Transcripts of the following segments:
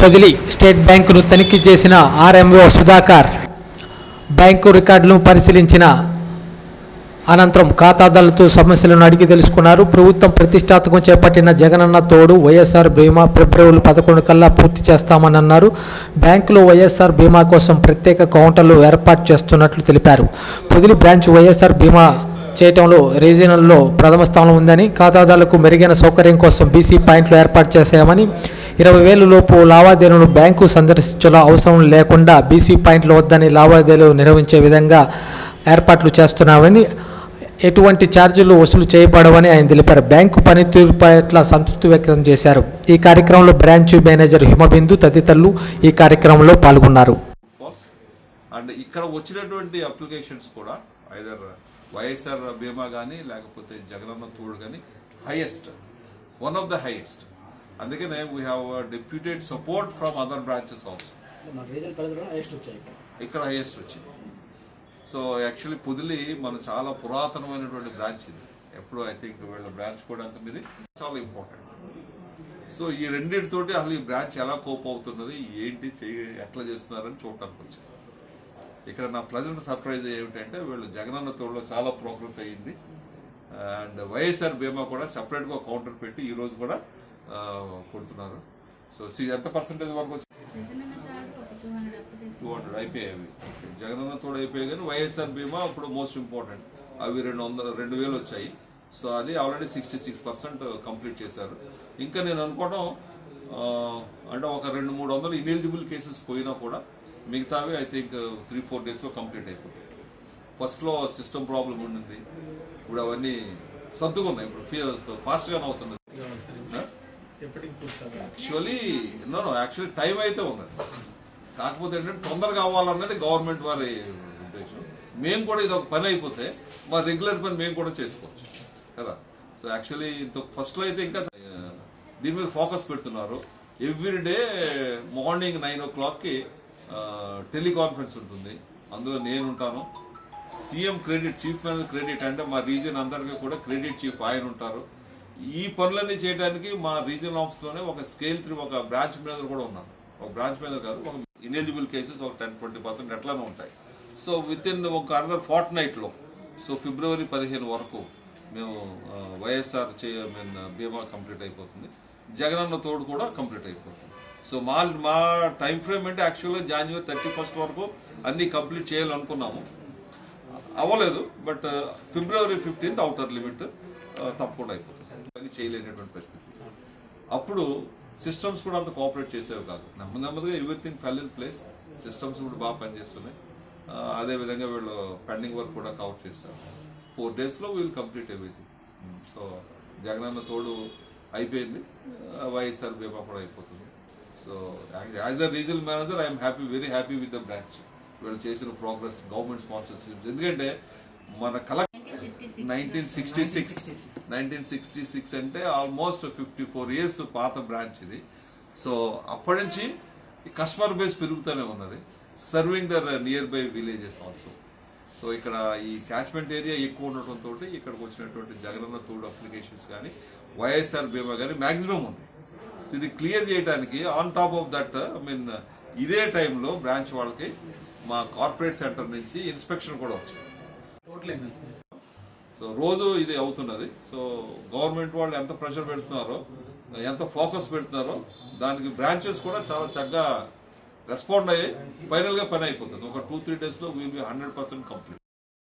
Podili state బ్యాంకును తనిఖీ చేసిన ఆర్ఎంఓ సుధాకర్ బ్యాంకు రికార్డులను పరిశీలించిన అనంతరం ఖాతాదారులతో సమస్యలను అడిగి తెలుసుకున్నారు ప్రభుత్వం ప్రతిష్టాత్మకం చేపట్టిన జగనన్న తోడు వైఎస్ఆర్ బీమా ఫిబ్రవరి పదకొండు కల్లా పూర్తి చేస్తామని అన్నారు బ్యాంకులో వైఎస్ఆర్ బీమా కోసం ప్రత్యేక కౌంటర్లు ఏర్పాటు చేస్తున్నట్లు తెలిపారు పొదిలి బ్రాంచ్ వైఎస్ఆర్ బీమా చేయటంలో రీజనల్లో ప్రథమ స్థానంలో ఉందని ఖాతాదారులకు మెరుగైన సౌకర్యం కోసం బీసీ పాయింట్లు ఏర్పాటు చేశామని ఇరవై వేలు లోపు లావాదేవీలను బ్యాంకు సందర్శించాల అవసరం లేకుండా బీసీ పాయింట్లు వద్దని లావాదేవీలు నిర్వహించే విధంగా ఏర్పాట్లు చేస్తున్నామని ఎటువంటి ఛార్జీలు వసూలు చేయబడవని ఆయన తెలిపారు బ్యాంకు పనితీరు పట్ల సంతృప్తి వ్యక్తం చేశారు ఈ కార్యక్రమంలో బ్రాంచ్ మేనేజర్ హిమబిందు తదితరులు ఈ కార్యక్రమంలో పాల్గొన్నారు ఫాల్స్ అండ్ ఇక్కడ వచ్చినటువంటి అప్లికేషన్స్ కూడా ఐదర్ వైఎస్ఆర్ బీమా కానీ లేకపోతే జగనన్న తోడు కానీ highest one of the highest అందుకనే we have deputed support from other branches also మన రీజన్ పరిధిలో హైయెస్ట్ వచ్చాయి ఇక్కడ హైయెస్ట్ వచ్చింది సో యాక్చువల్లీ పొదిలి మన చాలా పురాతనమైనటువంటి బ్రాంచ్ ఇది ఎప్పుడు ఐ థింక్ వీళ్ళ బ్రాంచ్ కూడా అంత ఇది చాలా ఇంపార్టెంట్ సో ఈ రెండింటితోటి అసలు ఈ బ్రాంచ్ ఎలా కోప్ అవుతున్నది ఏంటి చేయ ఎట్లా చేస్తున్నారని చూడటానికి వచ్చాను ఇక్కడ నా ప్లజెంట్ సర్ప్రైజ్ ఏమిటంటే వీళ్ళు జగనన్న తోడులో చాలా ప్రోగ్రెస్ అయ్యింది అండ్ వైఎస్ఆర్ బీమా కూడా separate గా కౌంటర్ పెట్టి ఈ రోజు కూడా ఆ, కొడుతున్నారు సో సి- ఎంత పర్సెంటేజ్ వరకు వచ్చింది టూ హండ్రెడ్ అయిపోయాయి జగనన్న తోడు అయిపోయాయి కానీ వైఎస్ఆర్ బీమా ఇప్పుడు మోస్ట్ ఇంపార్టెంట్ అవి రెండు వందల రెండు వేలు వచ్చాయి సో అది already sixty six percent complete చేశారు ఇంకా నేను అనుకోవడం ఆ, అంటే ఒక రెండు మూడు వందలు ఇనెలిజిబుల్ కేసెస్ పోయినా కూడా మిగతావి ఐ థింక్ త్రీ ఫోర్ డేస్లో కంప్లీట్ అయిపోతాయి ఫస్ట్లో సిస్టమ్ ప్రాబ్లం ఉండింది ఇప్పుడు అవన్నీ సర్దుగా ఉన్నాయి ఇప్పుడు ఫాస్ట్గానే అవుతుంది ఎప్పటికి పూర్తి యాక్చువల్లీ నో యాక్చువల్లీ టైం అయితే ఉన్నది కాకపోతే ఏంటంటే తొందరగా అవ్వాలన్నది గవర్నమెంట్ వారి ఉద్దేశం మేము కూడా ఇది ఒక పని అయిపోతే మా రెగ్యులర్ పని మేము కూడా చేసుకోవచ్చు కదా సో యాక్చువల్లీ ఫస్ట్ లో అయితే ఇంకా ఆ, దీని మీద ఫోకస్ పెడుతున్నారు ఎవ్రీ డే మార్నింగ్ నైన్ ఓ క్లాక్కి టెలికాన్ఫరెన్స్ ఉంటుంది అందులో నేను ఉంటాను CM credit chief manager credit అంటే మా రీజియన్ అందరికీ కూడా క్రెడిట్ చీఫ్ ఆయన ఉంటారు ఈ పనులన్నీ చేయడానికి మా రీజియనల్ ఆఫీస్ లోనే ఒక స్కేల్ త్రీ ఒక బ్రాంచ్ మేనేజర్ కూడా ఉన్నారు ఒక బ్రాంచ్ మేనేజర్ కాదు ఒక ఇనెలిజిబుల్ కేసెస్ ఒక టెన్ ట్వంటీ పర్సెంట్ ఎట్లానే ఉంటాయి సో విత్ ఇన్ ఒక అనదర్ ఫార్ట్ నైట్ లో సో ఫిబ్రవరి పదిహేను వరకు మేము ఆ, వైఎస్ఆర్ చే మీన్ బీమా కంప్లీట్ అయిపోతుంది జగనన్న తోడు కూడా కంప్లీట్ అయిపోతుంది సో మా మా టైం ఫ్రేమ్ అంటే యాక్చువల్గా జనవరి థర్టీ ఫస్ట్ వరకు అన్ని కంప్లీట్ చేయాలనుకున్నాము అవ్వలేదు but February fifteenth outer limit తప్పకుండా అయిపోతుంది అది చేయలేనటువంటి పరిస్థితి అప్పుడు సిస్టమ్స్ కూడా అంత కోఆపరేట్ చేసేవి కాదు నెమ్మది నెమ్మదిగా everything fell in place systems కూడా బాగా పనిచేస్తున్నాయి ఆ, అదే విధంగా వీళ్ళు పెండింగ్ వర్క్ కూడా కవర్ చేస్తారు ఫోర్ డేస్లో we'll complete everything so Jagananna Thodu అయిపోయింది ఆ, వైఎస్ఆర్ బీమా కూడా అయిపోతుంది so as a regional manager I'm happy very happy with the branch వీళ్ళు చేసిన ప్రోగ్రెస్ గవర్నమెంట్ స్పాన్సర్షిప్ ఎందుకంటే మన collect nineteen sixty six nineteen sixty six అంటే ఆల్మోస్ట్ ఫిఫ్టీ ఫోర్ ఇయర్స్ పాత బ్రాంచ్ ఇది సో అప్పటి నుంచి కస్టమర్ బేస్ పెరుగుతూనే ఉన్నది serving the nearby villages also so ఇక్కడ ఈ క్యాచ్మెంట్ ఏరియా ఎక్కువ ఉండటంతో ఇక్కడికి వచ్చినటువంటి జగనన్న తోడు అప్లికేషన్స్ కానీ వైఎస్ఆర్ బీమా కానీ మాక్సిమం ఉంది సో ఇది క్లియర్ చేయడానికి on top of that I mean ఇదే టైంలో బ్రాంచ్ వాళ్ళకి మా కార్పొరేట్ సెంటర్ నుంచి ఇన్స్పెక్షన్ కూడా వచ్చింది టోటల్ ఎన్ని వచ్చినాయి సో రోజు ఇది అవుతున్నది సో గవర్నమెంట్ వాళ్ళు ఎంత ప్రెషర్ పెడుతున్నారో ఎంత ఫోకస్ పెడుతున్నారో దానికి బ్రాంచెస్ కూడా చాలా చక్కగా రెస్పాండ్ అయ్యి ఫైనల్ గా పని అయిపోతుంది ఒక టూ త్రీ డేస్ లో will be hundred percent complete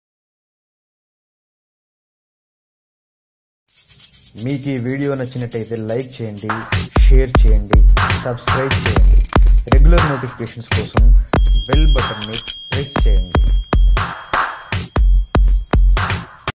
మీకు ఈ వీడియో నచ్చినట్టయితే లైక్ చేయండి షేర్ చేయండి సబ్స్క్రైబ్ చేయండి రెగ్యులర్ నోటిఫికేషన్స్ కోసం బెల్ బటన్ని ప్రెస్ చేయండి